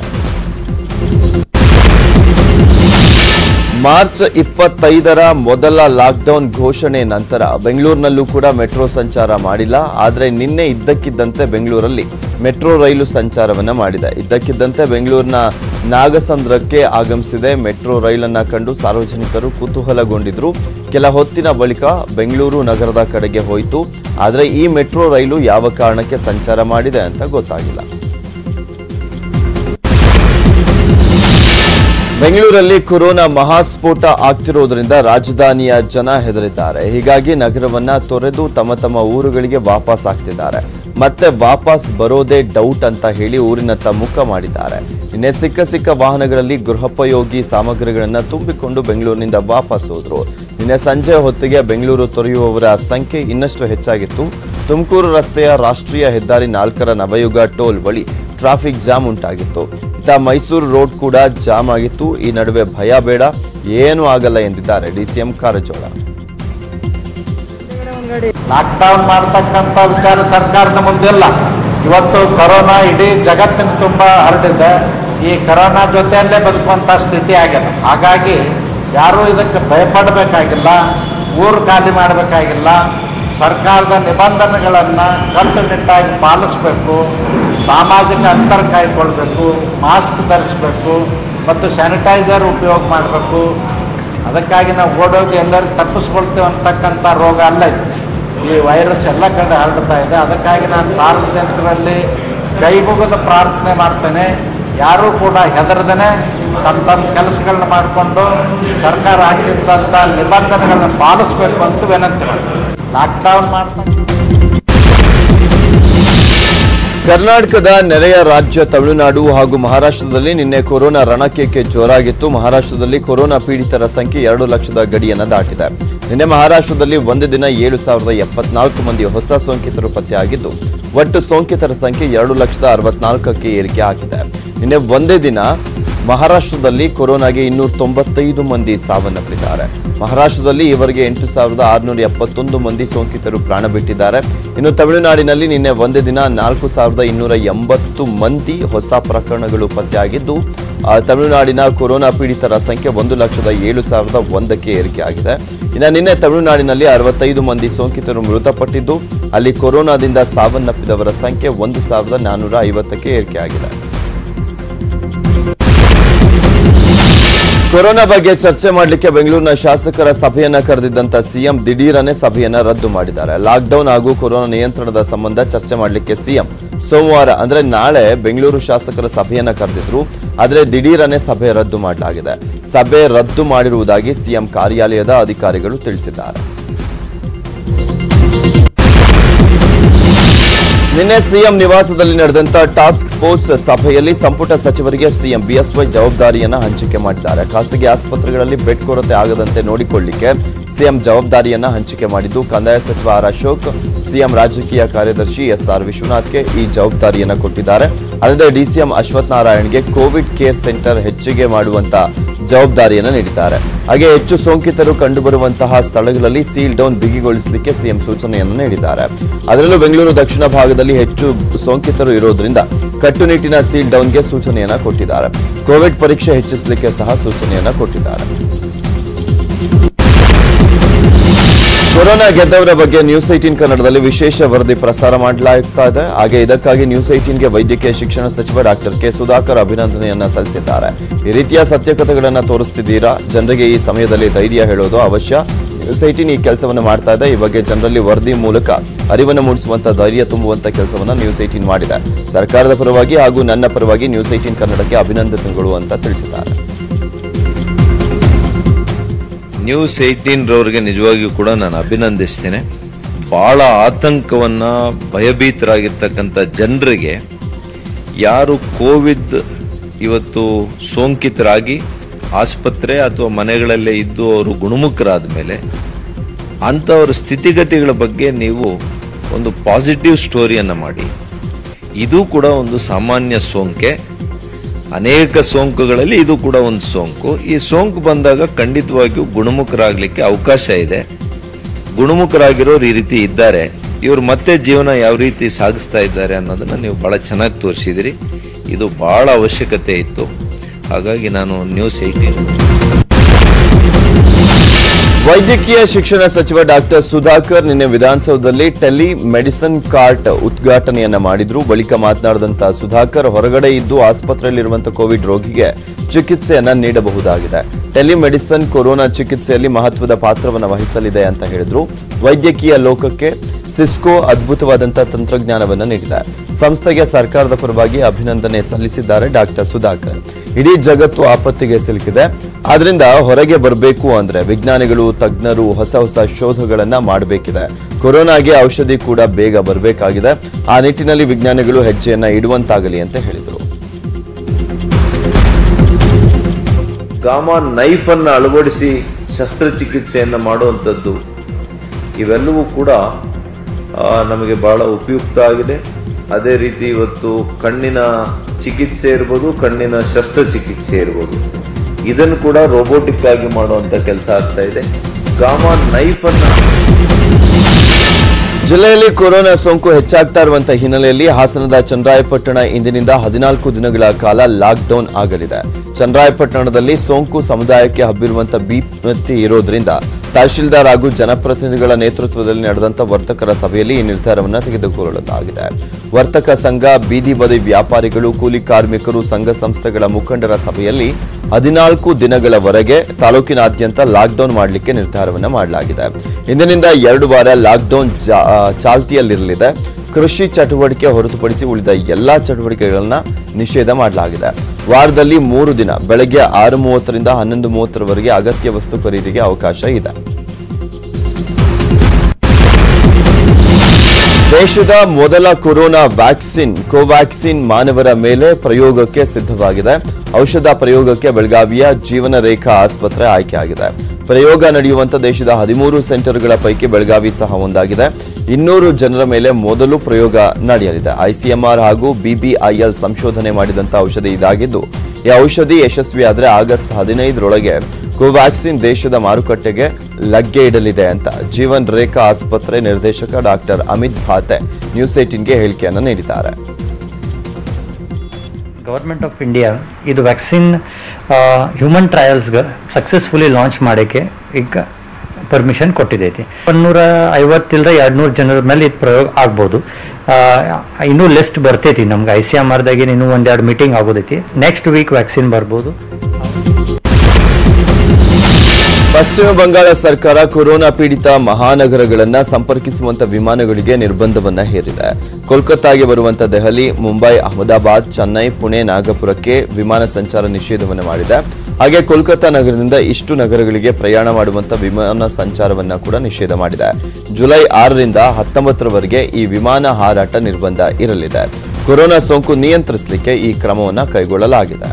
ಮಾರ್ಚ್ ಇಪ್ಪತ್ತೈದರ ಮೊದಲ ಲಾಕ್ಡೌನ್ ಘೋಷಣೆ ನಂತರ ಬೆಂಗಳೂರಿನಲ್ಲೂ ಕೂಡ ಮೆಟ್ರೋ ಸಂಚಾರ ಮಾಡಿಲ್ಲ ಆದರೆ ನಿನ್ನೆ ಇದ್ದಕ್ಕಿದ್ದಂತೆ ಬೆಂಗಳೂರಲ್ಲಿ ಮೆಟ್ರೋ ರೈಲು ಸಂಚಾರವನ್ನ ಮಾಡಿದೆ ಇದ್ದಕ್ಕಿದ್ದಂತೆ ಬೆಂಗಳೂರಿನ ನಾಗಸಂದ್ರಕ್ಕೆ ಆಗಮಿಸಿದೆ ಮೆಟ್ರೋ ರೈಲನ್ನ ಕಂಡು ಸಾರ್ವಜನಿಕರು ಕುತೂಹಲಗೊಂಡಿದ್ರು ಕೆಲ ಹೊತ್ತಿನ ಬಳಿಕ ಬೆಂಗಳೂರು ನಗರದ ಕಡೆಗೆ ಹೋಯಿತು ಆದರೆ ಈ ಮೆಟ್ರೋ ರೈಲು ಯಾವ ಕಾರಣಕ್ಕೆ ಸಂಚಾರ ಮಾಡಿದೆ ಅಂತ ಗೊತ್ತಾಗಿಲ್ಲ ಬೆಂಗಳೂರಲ್ಲಿ ಕೊರೋನಾ ಮಹಾಸ್ಫೋಟ ಆಗ್ತಿರೋದ್ರಿಂದ ರಾಜಧಾನಿಯ ಜನ ಹೆದರಿದ್ದಾರೆ ಹೀಗಾಗಿ ನಗರವನ್ನ ತೊರೆದು ತಮ್ಮ ತಮ್ಮ ಊರುಗಳಿಗೆ ವಾಪಸ್ ಆಗ್ತಿದ್ದಾರೆ ಮತ್ತೆ ವಾಪಸ್ ಬರೋದೇ ಡೌಟ್ ಅಂತ ಹೇಳಿ ಊರಿನತ್ತ ಮುಖ ಮಾಡಿದ್ದಾರೆ ನಿನ್ನೆ ಸಿಕ್ಕ ಸಿಕ್ಕ ವಾಹನಗಳಲ್ಲಿ ಗೃಹೋಪಯೋಗಿ ಸಾಮಗ್ರಿಗಳನ್ನ ತುಂಬಿಕೊಂಡು ಬೆಂಗಳೂರಿನಿಂದ ವಾಪಸ್ ಹೋದ್ರು ನಿನ್ನೆ ಸಂಜೆ ಹೊತ್ತಿಗೆ ಬೆಂಗಳೂರು ತೊರೆಯುವವರ ಸಂಖ್ಯೆ ಇನ್ನಷ್ಟು ಹೆಚ್ಚಾಗಿತ್ತು ತುಮಕೂರು ರಸ್ತೆಯ ರಾಷ್ಟ್ರೀಯ ಹೆದ್ದಾರಿ ನಾಲ್ಕರ ನವಯುಗ ಟೋಲ್ ಬಳಿ ಟ್ರಾಫಿಕ್ ಜಾಮ್ ಉಂಟಾಗಿತ್ತು ಇತ್ತ ಮೈಸೂರು ರೋಡ್ ಕೂಡ ಜಾಮ್ ಆಗಿತ್ತು ಈ ನಡುವೆ ಭಯ ಬೇಡ ಏನೂ ಆಗಲ್ಲ ಎಂದಿದ್ದಾರೆ ಡಿಸಿಎಂ ಕಾರಜೋಳ ಲಾಕ್ಡೌನ್ ಮಾಡ್ತಕ್ಕಂಥ ವಿಚಾರ ಸರ್ಕಾರದ ಮುಂದಿಲ್ಲ ಇವತ್ತು ಕೊರೋನಾ ಇಡೀ ಜಗತ್ತಿನ ತುಂಬ ಹರಡಿದೆ ಈ ಕೊರೋನಾ ಜೊತೆಯಲ್ಲೇ ಬದುಕುವಂಥ ಸ್ಥಿತಿ ಆಗಿದೆ ಹಾಗಾಗಿ ಯಾರೂ ಇದಕ್ಕೆ ಭಯಪಡಬೇಕಾಗಿಲ್ಲ ಊರು ಖಾಲಿ ಮಾಡಬೇಕಾಗಿಲ್ಲ ಸರ್ಕಾರದ ನಿಬಂಧನೆಗಳನ್ನು ಕಟ್ಟುನಿಟ್ಟಾಗಿ ಪಾಲಿಸಬೇಕು ಸಾಮಾಜಿಕ ಅಂತರ ಕಾಯ್ಕೊಳ್ಬೇಕು ಮಾಸ್ಕ್ ಧರಿಸಬೇಕು ಮತ್ತು ಸ್ಯಾನಿಟೈಸರ್ ಉಪಯೋಗ ಮಾಡಬೇಕು ಅದಕ್ಕಾಗಿ ನಾವು ಓಡೋಗಿ ಎಲ್ಲರೂ ತಪ್ಪಿಸ್ಕೊಳ್ತೇವೆ ಅಂತಕ್ಕಂಥ ರೋಗ ಅಲ್ಲ ಇದು ಈ ವೈರಸ್ ಎಲ್ಲ ಕಡೆ ಹರಡ್ತಾ ಇದೆ ಅದಕ್ಕಾಗಿ ನಾನು ಸಾರ್ವಜನಿಕರಲ್ಲಿ ಕೈ ಮುಗಿದ ಪ್ರಾರ್ಥನೆ ಮಾಡ್ತೇನೆ ಯಾರೂ ಕೂಡ ಹೆದರದೇನೆ ತಮ್ಮ ತಮ್ಮ ಕೆಲಸಗಳನ್ನ ಮಾಡಿಕೊಂಡು ಸರ್ಕಾರ ಹಾಕಿದ್ದಂಥ ನಿಬಂಧನೆಗಳನ್ನ ಪಾಲಿಸಬೇಕು ಅಂತ ವಿನಂತಿ ಮಾಡ್ತೀನಿ ಲಾಕ್ಡೌನ್ ಮಾಡ್ತಾ ಕರ್ನಾಟಕದ ನೆರೆಯ ರಾಜ್ಯ ತಮಿಳುನಾಡು ಹಾಗೂ ಮಹಾರಾಷ್ಟ್ರದಲ್ಲಿ ನಿನ್ನೆ ಕೊರೋನಾ ರಣಕೇಕೆ ಜೋರಾಗಿತ್ತು ಮಹಾರಾಷ್ಟ್ರದಲ್ಲಿ ಕೊರೋನಾ ಪೀಡಿತರ ಸಂಖ್ಯೆ ಎರಡು ಲಕ್ಷದ ಗಡಿಯನ್ನು ದಾಟಿದೆ ನಿನ್ನೆ ಮಹಾರಾಷ್ಟ್ರದಲ್ಲಿ ಒಂದು ದಿನ ಏಳು ಸಾವಿರದ ಎಪ್ಪತ್ನಾಲ್ಕು ಮಂದಿ ಹೊಸ ಸೋಂಕಿತರು ಪತ್ತೆಯಾಗಿದ್ದು ಒಟ್ಟು ಸೋಂಕಿತರ ಸಂಖ್ಯೆ ಎರಡು ಲಕ್ಷದ ಅರವತ್ನಾಲ್ಕಕ್ಕೆ ಏರಿಕೆ ಆಗಿದೆ ನಿನ್ನೆ ಒಂದೇ ದಿನ ಮಹಾರಾಷ್ಟ್ರದಲ್ಲಿ ಕೊರೋನಾಗೆ ಇನ್ನೂರ ತೊಂಬತ್ತೈದು ಮಂದಿ ಸಾವನ್ನಪ್ಪಿದ್ದಾರೆ ಮಹಾರಾಷ್ಟ್ರದಲ್ಲಿ ಈವರೆಗೆ ಎಂಟು ಸಾವಿರದ ಆರುನೂರ ಎಪ್ಪತ್ತೊಂದು ಮಂದಿ ಸೋಂಕಿತರು ಪ್ರಾಣ ಬಿಟ್ಟಿದ್ದಾರೆ ಇನ್ನು ತಮಿಳುನಾಡಿನಲ್ಲಿ ನಿನ್ನೆ ಒಂದೇ ದಿನ ನಾಲ್ಕು ಸಾವಿರದ ಇನ್ನೂರ ಎಂಬತ್ತು ಮಂದಿ ಹೊಸ ಪ್ರಕರಣಗಳು ಪತ್ತೆಯಾಗಿದ್ದು ಆ, ತಮಿಳುನಾಡಿನ ಕೊರೋನಾ ಪೀಡಿತರ ಸಂಖ್ಯೆ ಒಂದು ಲಕ್ಷದ ಏಳು ಸಾವಿರದ ಒಂದಕ್ಕೆ ಏರಿಕೆಯಾಗಿದೆ ಇನ್ನು ನಿನ್ನೆ ತಮಿಳುನಾಡಿನಲ್ಲಿ ಅರವತ್ತೈದು ಮಂದಿ ಸೋಂಕಿತರು ಮೃತಪಟ್ಟಿದ್ದು ಅಲ್ಲಿ ಕೊರೋನಾದಿಂದ ಸಾವನ್ನಪ್ಪಿದವರ ಸಂಖ್ಯೆ ಒಂದು ಸಾವಿರದ ನಾನ್ನೂರ ಐವತ್ತಕ್ಕೆ ಏರಿಕೆಯಾಗಿದೆ ಕೊರೋನಾ ಬಗ್ಗೆ ಚರ್ಚೆ ಮಾಡಲಿಕ್ಕೆ ಬೆಂಗಳೂರಿನ ಶಾಸಕರ ಸಭೆಯನ್ನ ಕರೆದಿದ್ದಂತ ಸಿಎಂ ದಿಢೀರನೆ ಸಭೆಯನ್ನ ರದ್ದು ಮಾಡಿದ್ದಾರೆ ಲಾಕ್ಡೌನ್ ಹಾಗೂ ಕೊರೋನಾ ನಿಯಂತ್ರಣದ ಸಂಬಂಧ ಚರ್ಚೆ ಮಾಡಲಿಕ್ಕೆ ಸಿಎಂ ಸೋಮವಾರ ಅಂದ್ರೆ ನಾಳೆ ಬೆಂಗಳೂರು ಶಾಸಕರ ಸಭೆಯನ್ನ ಕರೆದಿದ್ರು ಆದ್ರೆ ದಿಢೀರನೆ ಸಭೆ ರದ್ದು ಮಾಡಲಾಗಿದೆ ಸಭೆ ರದ್ದು ಮಾಡಿರುವುದಾಗಿ ಸಿಎಂ ಕಾರ್ಯಾಲಯದ ಅಧಿಕಾರಿಗಳು ತಿಳಿಸಿದ್ದಾರೆ ನಿನ್ನೆ ಸಿಎಂ ನಿವಾಸದಲ್ಲಿ ನಡೆದಂತ ಟಾಸ್ಕ್ ಫೋರ್ಸ್ ಸಭೆಯಲ್ಲಿ ಸಂಪುಟ ಸಚಿವರಿಗೆ ಸಿಎಂ ಬಿಎಸ್ವೈ ಜವಾಬ್ದಾರಿಯನ್ನ ಹಂಚಿಕೆ ಮಾಡಿದ್ದಾರೆ ಖಾಸಗಿ ಆಸ್ಪತ್ರೆಗಳಲ್ಲಿ ಬೆಡ್ ಕೊರತೆ ಆಗದಂತೆ ನೋಡಿಕೊಳ್ಳಿಕ್ಕೆ ಸಿಎಂ ಜವಾಬ್ದಾರಿಯನ್ನ ಹಂಚಿಕೆ ಮಾಡಿದ್ದು ಕಂದಾಯ ಸಚಿವ ಆರ್ ಅಶೋಕ್ ಸಿಎಂ ರಾಜಕೀಯ ಕಾರ್ಯದರ್ಶಿ ಎಸ್ ಆರ್ ವಿಶ್ವನಾಥ್ಗೆ ಈ ಜವಾಬ್ದಾರಿಯನ್ನ ಕೊಟ್ಟಿದ್ದಾರೆ ಅಲ್ಲದೆ ಡಿಸಿಎಂ ಅಶ್ವಥ್ ನಾರಾಯಣ್ಗೆ ಕೋವಿಡ್ ಕೇರ್ ಸೆಂಟರ್ ಹೆಚ್ಚಿಗೆ ಮಾಡುವಂತ ಜವಾಬ್ದಾರಿಯನ್ನ ನೀಡಿದ್ದಾರೆ ಹಾಗೆ ಹೆಚ್ಚು ಸೋಂಕಿತರು ಕಂಡುಬರುವಂತಹ ಸ್ಥಳಗಳಲ್ಲಿ ಸೀಲ್ ಡೌನ್ ಬಿಗಿಗೊಳಿಸಲಿಕ್ಕೆ ಸಿಎಂ ಸೂಚನೆಯನ್ನು ನೀಡಿದ್ದಾರೆ ಅದರಲ್ಲೂ ಬೆಂಗಳೂರು ದಕ್ಷಿಣ ಭಾಗದಲ್ಲಿ ಹೆಚ್ಚು ಸೋಂಕಿತರು ಇರೋದ್ರಿಂದ ಕಟ್ಟುನಿಟ್ಟಿನ ಸೀಲ್ ಡೌನ್ಗೆ ಸೂಚನೆಯನ್ನ ಕೊಟ್ಟಿದ್ದಾರೆ ಕೋವಿಡ್ ಪರೀಕ್ಷೆ ಹೆಚ್ಚಿಸಲಿಕ್ಕೆ ಸಹ ಸೂಚನೆಯನ್ನ ಕೊಟ್ಟಿದ್ದಾರೆ ಕೊರೋನಾ ಗೆದ್ದವರ ಬಗ್ಗೆ ನ್ಯೂಸ್ ಏಟೀನ್ ಕನ್ನಡದಲ್ಲಿ ವಿಶೇಷ ವರದಿ ಪ್ರಸಾರ ಮಾಡಲಾಗ್ತಾ ಇದೆ ಹಾಗೆ ಇದಕ್ಕಾಗಿ ನ್ಯೂಸ್ ಏಟೀನ್ಗೆ ವೈದ್ಯಕೀಯ ಶಿಕ್ಷಣ ಸಚಿವ ಡಾಕ್ಟರ್ ಕೆ ಸುಧಾಕರ್ ಅಭಿನಂದನೆಯನ್ನ ಸಲ್ಲಿಸಿದ್ದಾರೆ ಈ ರೀತಿಯ ಸತ್ಯಕಥೆಗಳನ್ನ ತೋರಿಸ್ತಿದ್ದೀರಾ ಜನರಿಗೆ ಈ ಸಮಯದಲ್ಲಿ ಧೈರ್ಯ ಹೇಳೋದು ಅವಶ್ಯ ನ್ಯೂಸ್ ಏಟೀನ್ ಈ ಕೆಲಸವನ್ನು ಮಾಡ್ತಾ ಇದೆ ಈ ಬಗ್ಗೆ ಜನರಲ್ಲಿ ವರದಿ ಮೂಲಕ ಅರಿವನ್ನು ಮೂಡಿಸುವಂತ ಧೈರ್ಯ ತುಂಬುವಂತ ಕೆಲಸವನ್ನ ನ್ಯೂಸ್ ಏಟೀನ್ ಮಾಡಿದೆ ಸರ್ಕಾರದ ಪರವಾಗಿ ಹಾಗೂ ನನ್ನ ಪರವಾಗಿ ನ್ಯೂಸ್ ಏಟೀನ್ ಕನ್ನಡಕ್ಕೆ ಅಭಿನಂದನೆಗಳು ಅಂತ ತಿಳಿಸಿದ್ದಾರೆ ನ್ಯೂಸ್ ಏಯ್ಟೀನ್ ರವರಿಗೆ ನಿಜವಾಗಿಯೂ ಕೂಡ ನಾನು ಅಭಿನಂದಿಸ್ತೇನೆ ಭಾಳ ಆತಂಕವನ್ನು ಭಯಭೀತರಾಗಿರ್ತಕ್ಕಂಥ ಜನರಿಗೆ ಯಾರು ಕೋವಿಡ್ ಇವತ್ತು ಸೋಂಕಿತರಾಗಿ ಆಸ್ಪತ್ರೆ ಅಥವಾ ಮನೆಗಳಲ್ಲೇ ಇದ್ದು ಅವರು ಗುಣಮುಖರಾದ ಮೇಲೆ ಅಂಥವ್ರ ಸ್ಥಿತಿಗತಿಗಳ ಬಗ್ಗೆ ನೀವು ಒಂದು ಪಾಸಿಟಿವ್ ಸ್ಟೋರಿಯನ್ನು ಮಾಡಿ ಇದು ಕೂಡ ಒಂದು ಸಾಮಾನ್ಯ ಸೋಂಕೆ ಅನೇಕ ಸೋಂಕುಗಳಲ್ಲಿ ಇದು ಕೂಡ ಒಂದು ಸೋಂಕು ಈ ಸೋಂಕು ಬಂದಾಗ ಖಂಡಿತವಾಗಿಯೂ ಗುಣಮುಖರಾಗಲಿಕ್ಕೆ ಅವಕಾಶ ಇದೆ ಗುಣಮುಖರಾಗಿರೋರು ಈ ರೀತಿ ಇದ್ದಾರೆ ಇವರು ಮತ್ತೆ ಜೀವನ ಯಾವ ರೀತಿ ಸಾಗಿಸ್ತಾ ಇದ್ದಾರೆ ಅನ್ನೋದನ್ನ ನೀವು ಬಹಳ ಚೆನ್ನಾಗಿ ತೋರಿಸಿದಿರಿ ಇದು ಬಹಳ ಅವಶ್ಯಕತೆ ಇತ್ತು ಹಾಗಾಗಿ ನಾನು ನ್ಯೂಸ್ ಏಯ್ಟೀನ್ ವೈದ್ಯಕೀಯ ಶಿಕ್ಷಣ ಸಚಿವ ಡಾಕ್ಟರ್ ಸುಧಾಕರ್ ನಿನ್ನೆ ವಿಧಾನಸೌಧದಲ್ಲಿ ಟೆಲಿ ಮೆಡಿಸಿನ್ ಕಾರ್ಟ್ ಉದ್ಘಾಟನೆಯನ್ನ ಮಾಡಿದ್ರು ಬಳಿಕ ಮಾತನಾಡಿದಂತ ಸುಧಾಕರ್ ಹೊರಗಡೆ ಇದ್ದು ಆಸ್ಪತ್ರೆಯಲ್ಲಿರುವಂತಹ ಕೋವಿಡ್ ರೋಗಿಗೆ ಚಿಕಿತ್ಸೆಯನ್ನ ನೀಡಬಹುದಾಗಿದೆ ಟೆಲಿಮೆಡಿಸಿನ್ ಕೊರೋನಾ ಚಿಕಿತ್ಸೆಯಲ್ಲಿ ಮಹತ್ವದ ಪಾತ್ರವನ್ನು ವಹಿಸಲಿದೆ ಅಂತ ಹೇಳಿದ್ರು ವೈದ್ಯಕೀಯ ಲೋಕಕ್ಕೆ ಸಿಸ್ಕೋ ಅದ್ಭುತವಾದಂತಹ ತಂತ್ರಜ್ಞಾನವನ್ನು ನೀಡಿದೆ ಸಂಸ್ಥೆಗೆ ಸರ್ಕಾರದ ಪರವಾಗಿ ಅಭಿನಂದನೆ ಸಲ್ಲಿಸಿದ್ದಾರೆ ಡಾಕ್ಟರ್ ಸುಧಾಕರ್ ಇಡೀ ಜಗತ್ತು ಆಪತ್ತಿಗೆ ಸಿಲುಕಿದೆ ಆದ್ರಿಂದ ಹೊರಗೆ ಬರಬೇಕು ಅಂದ್ರೆ ವಿಜ್ಞಾನಿಗಳು ತಜ್ಞರು ಹೊಸ ಹೊಸ ಶೋಧಗಳನ್ನ ಮಾಡಬೇಕಿದೆ ಕೊರೋನಾಗೆ ಔಷಧಿ ಕೂಡ ಬೇಗ ಬರಬೇಕಾಗಿದೆ ಆ ನಿಟ್ಟಿನಲ್ಲಿ ವಿಜ್ಞಾನಿಗಳು ಹೆಜ್ಜೆಯನ್ನ ಇಡುವಂತಾಗಲಿ ಅಂತ ಹೇಳಿದರು ಗಾಮಾ ನೈಫ್ ಅನ್ನು ಅಳವಡಿಸಿ ಶಸ್ತ್ರಚಿಕಿತ್ಸೆಯನ್ನು ಮಾಡುವಂಥದ್ದು ಇವೆಲ್ಲವೂ ಕೂಡ ಆ, ನಮಗೆ ಬಹಳ ಉಪಯುಕ್ತ ಆಗಿದೆ ಅದೇ ರೀತಿ ಇವತ್ತು ಕಣ್ಣಿನ ಚಿಕಿತ್ಸೆ ಇರ್ಬೋದು ಕಣ್ಣಿನ ಶಸ್ತ್ರಚಿಕಿತ್ಸೆ ಇರ್ಬೋದು ಇದನ್ನು ಕೂಡ ರೋಬೋಟಿಕ್ ಆಗಿ ಮಾಡುವಂಥ ಕೆಲಸ ಆಗ್ತಾ ಇದೆ ಗಾಮಾ ನೈಫ್ ಅನ್ನು ಜಿಲ್ಲೆಯಲ್ಲಿ ಕೊರೋನಾ ಸೋಂಕು ಹೆಚ್ಚಾಗ್ತಾ ಇರುವಂತಹ ಹಿನ್ನೆಲೆಯಲ್ಲಿ ಹಾಸನದ ಚಂದ್ರಾಯಪಟ್ಟಣ ಇಂದಿನಿಂದ ಹದಿನಾಲ್ಕು ದಿನಗಳ ಕಾಲ ಲಾಕ್ಡೌನ್ ಆಗಲಿದೆ ಚಂದ್ರಾಯಪಟ್ಟಣದಲ್ಲಿ ಸೋಂಕು ಸಮುದಾಯಕ್ಕೆ ಹಬ್ಬಿರುವಂತಹ ಬೀಪತ್ತಿ ಇರೋದ್ರಿಂದ ತಹಶೀಲ್ದಾರ್ ಹಾಗೂ ಜನಪ್ರತಿನಿಧಿಗಳ ನೇತೃತ್ವದಲ್ಲಿ ನಡೆದಂತ ವರ್ತಕರ ಸಭೆಯಲ್ಲಿ ಈ ನಿರ್ಧಾರವನ್ನು ತೆಗೆದುಕೊಳ್ಳಲಾಗಿದೆ ವರ್ತಕ ಸಂಘ ಬೀದಿ ಬದಿ ವ್ಯಾಪಾರಿಗಳು ಕೂಲಿ ಕಾರ್ಮಿಕರು ಸಂಘ ಸಂಸ್ಥೆಗಳ ಮುಖಂಡರ ಸಭೆಯಲ್ಲಿ ಹದಿನಾಲ್ಕು ದಿನಗಳವರೆಗೆ ತಾಲೂಕಿನಾದ್ಯಂತ ಲಾಕ್ಡೌನ್ ಮಾಡಲಿಕ್ಕೆ ನಿರ್ಧಾರವನ್ನು ಮಾಡಲಾಗಿದೆ ಇಂದಿನಿಂದ ಎರಡು ವಾರ ಲಾಕ್ಡೌನ್ ಜಾ- ಆ, ಚಾಲ್ತಿಯಲ್ಲಿರಲಿದೆ ಕೃಷಿ ಚಟುವಟಿಕೆ ಹೊರತುಪಡಿಸಿ ಉಳಿದ ಎಲ್ಲಾ ಚಟುವಟಿಕೆಗಳನ್ನ ನಿಷೇಧ ಮಾಡಲಾಗಿದೆ ವಾರದಲ್ಲಿ ಮೂರು ದಿನ ಬೆಳಗ್ಗೆ ಆರು ಮೂವತ್ತರಿಂದ ಹನ್ನೊಂದು ಮೂವತ್ತರವರೆಗೆ ಅಗತ್ಯ ವಸ್ತು ಖರೀದಿಗೆ ಅವಕಾಶ ಇದೆ ದೇಶದ ಮೊದಲ ಕೊರೋನಾ ವ್ಯಾಕ್ಸಿನ್ ಕೋವ್ಯಾಕ್ಸಿನ್ ಮಾನವರ ಮೇಲೆ ಪ್ರಯೋಗಕ್ಕೆ ಸಿದ್ಧವಾಗಿದೆ ಔಷಧ ಪ್ರಯೋಗಕ್ಕೆ ಬೆಳಗಾವಿಯ ಜೀವನ ರೇಖಾ ಆಸ್ಪತ್ರೆ ಆಯ್ಕೆಯಾಗಿದೆ ಪ್ರಯೋಗ ನಡೆಯುವಂತ ದೇಶದ ಹದಿಮೂರು ಸೆಂಟರ್ಗಳ ಪೈಕಿ ಬೆಳಗಾವಿ ಸಹ ಒಂದಾಗಿದೆ ಇನ್ನೂರು ಜನರ ಮೇಲೆ ಮೊದಲು ಪ್ರಯೋಗ ನಡೆಯಲಿದೆ ಐಸಿಎಂಆರ್ ಹಾಗೂ ಬಿಬಿಐಎಲ್ ಸಂಶೋಧನೆ ಮಾಡಿದಂತ ಔಷಧಿ ಇದಾಗಿದ್ದು ಈ ಔಷಧಿ ಯಶಸ್ವಿಯಾದರೆ ಆಗಸ್ಟ್ ಹದಿನೈದರೊಳಗೆ ಕೋವ್ಯಾಕ್ಸಿನ್ ದೇಶದ ಮಾರುಕಟ್ಟೆಗೆ ಲಗ್ಗೆ ಇಡಲಿದೆ ಅಂತ ಜೀವನ್ ರೇಖಾ ಆಸ್ಪತ್ರೆ ನಿರ್ದೇಶಕ ಡಾಕ್ಟರ್ ಅಮಿತ್ ಭಾತೆ ನ್ಯೂಸ್ ಏಟಿನ್ಗೆ ಹೇಳಿಕೆಯನ್ನು ನೀಡಿದ್ದಾರೆ ಗೌರ್ಮೆಂಟ್ ಆಫ್ ಇಂಡಿಯಾ ಇದು ವ್ಯಾಕ್ಸಿನ್ ಹ್ಯೂಮನ್ ಟ್ರಯಲ್ಸ್ಗೆ ಸಕ್ಸಸ್ಫುಲಿ ಲಾಂಚ್ ಮಾಡೋಕ್ಕೆ ಈಗ ಪರ್ಮಿಷನ್ ಕೊಟ್ಟಿದ್ದೈತಿ ಒಂದೂರ ಐವತ್ತಿಲ್ಲರ ಎರಡು ನೂರು ಜನರ ಮೇಲೆ ಇದು ಪ್ರಯೋಗ ಆಗ್ಬೋದು ಆ, ಇನ್ನೂ ಲಿಸ್ಟ್ ಬರ್ತೈತಿ ನಮ್ಗೆ ಐ ಸಿ ಎಮ್ ಆರ್ದಾಗೆ ಇನ್ನೂ ಒಂದೆರಡು ಮೀಟಿಂಗ್ ಆಗೋದೈತಿ ನೆಕ್ಸ್ಟ್ ವೀಕ್ ವ್ಯಾಕ್ಸಿನ್ ಬರ್ಬೋದು ಪಶ್ಚಿಮ ಬಂಗಾಳ ಸರ್ಕಾರ ಕೊರೋನಾ ಪೀಡಿತ ಮಹಾನಗರಗಳನ್ನ ಸಂಪರ್ಕಿಸುವಂತ ವಿಮಾನಗಳಿಗೆ ನಿರ್ಬಂಧವನ್ನ ಹೇರಿದೆ ಕೋಲ್ಕತ್ತಾಗೆ ಬರುವಂತ ದೆಹಲಿ ಮುಂಬೈ ಅಹಮದಾಬಾದ್ ಚೆನ್ನೈ ಪುಣೆ ನಾಗಪುರಕ್ಕೆ ವಿಮಾನ ಸಂಚಾರ ನಿಷೇಧವನ್ನು ಮಾಡಿದೆ ಹಾಗೆ ಕೋಲ್ಕತ್ತಾ ನಗರದಿಂದ ಇಷ್ಟು ನಗರಗಳಿಗೆ ಪ್ರಯಾಣ ಮಾಡುವಂತ ವಿಮಾನ ಸಂಚಾರವನ್ನ ಕೂಡ ನಿಷೇಧ ಮಾಡಿದೆ ಜುಲೈ ಆರರಿಂದ ಹತ್ತೊಂಬತ್ತರವರೆಗೆ ಈ ವಿಮಾನ ಹಾರಾಟ ನಿರ್ಬಂಧ ಇರಲಿದೆ ಕೊರೋನಾ ಸೋಂಕು ನಿಯಂತ್ರಿಸಲಿಕ್ಕೆ ಈ ಕ್ರಮವನ್ನ ಕೈಗೊಳ್ಳಲಾಗಿದೆ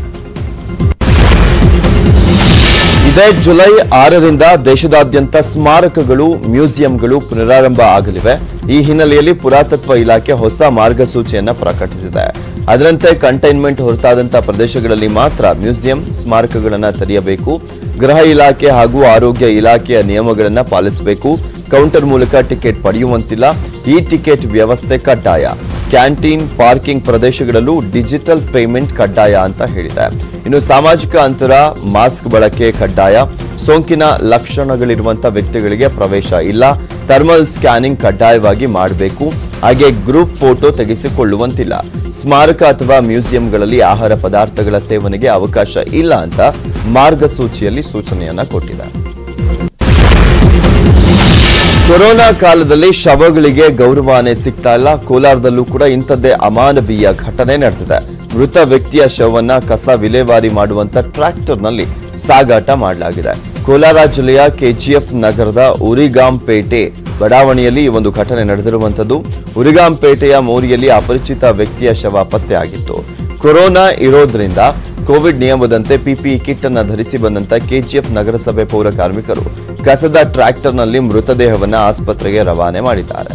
ಇದೇ ಜುಲೈ ಆರರಿಂದ ದೇಶದಾದ್ಯಂತ ಸ್ಮಾರಕಗಳು ಮ್ಯೂಸಿಯಂಗಳು ಪುನರಾರಂಭ ಆಗಲಿವೆ ಈ ಹಿನ್ನೆಲೆಯಲ್ಲಿ ಪುರಾತತ್ವ ಇಲಾಖೆ ಹೊಸ ಮಾರ್ಗಸೂಚಿಯನ್ನ ಪ್ರಕಟಿಸಿದೆ ಅದರಂತೆ ಕಂಟೈನ್ಮೆಂಟ್ ಹೊರತಾದಂಥ ಪ್ರದೇಶಗಳಲ್ಲಿ ಮಾತ್ರ ಮ್ಯೂಸಿಯಂ ಸ್ಮಾರಕಗಳನ್ನು ತೆರೆಯಬೇಕು ಗೃಹ ಇಲಾಖೆ ಹಾಗೂ ಆರೋಗ್ಯ ಇಲಾಖೆಯ ನಿಯಮಗಳನ್ನು ಪಾಲಿಸಬೇಕು ಕೌಂಟರ್ ಮೂಲಕ ಟಿಕೆಟ್ ಪಡೆಯುವಂತಿಲ್ಲ ಈ ಟಿಕೆಟ್ ವ್ಯವಸ್ಥೆ ಕಡ್ಡಾಯ ಕ್ಯಾಂಟೀನ್ ಪಾರ್ಕಿಂಗ್ ಪ್ರದೇಶಗಳಲ್ಲೂ ಡಿಜಿಟಲ್ ಪೇಮೆಂಟ್ ಕಡ್ಡಾಯ ಅಂತ ಹೇಳಿದೆ ಇನ್ನು ಸಾಮಾಜಿಕ ಅಂತರ ಮಾಸ್ಕ್ ಬಳಕೆ ಕಡ್ಡಾಯ ಸೋಂಕಿನ ಲಕ್ಷಣಗಳಿರುವಂತ ವ್ಯಕ್ತಿಗಳಿಗೆ ಪ್ರವೇಶ ಇಲ್ಲ ಥರ್ಮಲ್ ಸ್ಕ್ಯಾನಿಂಗ್ ಕಡ್ಡಾಯವಾಗಿ ಮಾಡಬೇಕು ಹಾಗೆ ಗ್ರೂಪ್ ಫೋಟೋ ತೆಗೆಸಿಕೊಳ್ಳುವಂತಿಲ್ಲ ಸ್ಮಾರಕ ಅಥವಾ ಮ್ಯೂಸಿಯಂಗಳಲ್ಲಿ ಆಹಾರ ಪದಾರ್ಥಗಳ ಸೇವನೆಗೆ ಅವಕಾಶ ಇಲ್ಲ ಅಂತ ಮಾರ್ಗಸೂಚಿಯಲ್ಲಿ ಸೂಚನೆಯನ್ನ ಕೊಟ್ಟಿದೆ ಕೊರೋನಾ ಕಾಲದಲ್ಲಿ ಶವಗಳಿಗೆ ಗೌರವನೇ ಸಿಗ್ತಾ ಇಲ್ಲ ಕೋಲಾರದಲ್ಲೂ ಕೂಡ ಇಂಥದ್ದೇ ಅಮಾನವೀಯ ಘಟನೆ ನಡೆದಿದೆ ಮೃತ ವ್ಯಕ್ತಿಯ ಶವವನ್ನ ಕಸ ವಿಲೇವಾರಿ ಮಾಡುವಂತ ಟ್ರ್ಯಾಕ್ಟರ್ನಲ್ಲಿ ಸಾಗಾಟ ಮಾಡಲಾಗಿದೆ ಕೋಲಾರ ಜಿಲ್ಲೆಯ ಕೆಜಿಎಫ್ ನಗರದ ಉರಿಗಾಂಪೇಟೆ ಬಡಾವಣೆಯಲ್ಲಿ ಈ ಒಂದು ಘಟನೆ ನಡೆದಿರುವಂತದ್ದು ಉರಿಗಾಂಪೇಟೆಯ ಮೋರಿಯಲ್ಲಿ ಅಪರಿಚಿತ ವ್ಯಕ್ತಿಯ ಶವ ಪತ್ತೆಯಾಗಿತ್ತು ಕೊರೋನಾ ಇರೋದ್ರಿಂದ ಕೋವಿಡ್ ನಿಯಮದಂತೆ ಪಿಪಿಇ ಕಿಟ್ ಅನ್ನ ಧರಿಸಿ ಬಂದಂತ ಕೆಜಿಎಫ್ ನಗರಸಭೆ ಪೌರ ಕಾರ್ಮಿಕರು ಕಸದ ಟ್ರ್ಯಾಕ್ಟರ್ನಲ್ಲಿ ಮೃತದೇಹವನ್ನ ಆಸ್ಪತ್ರೆಗೆ ರವಾನೆ ಮಾಡಿದ್ದಾರೆ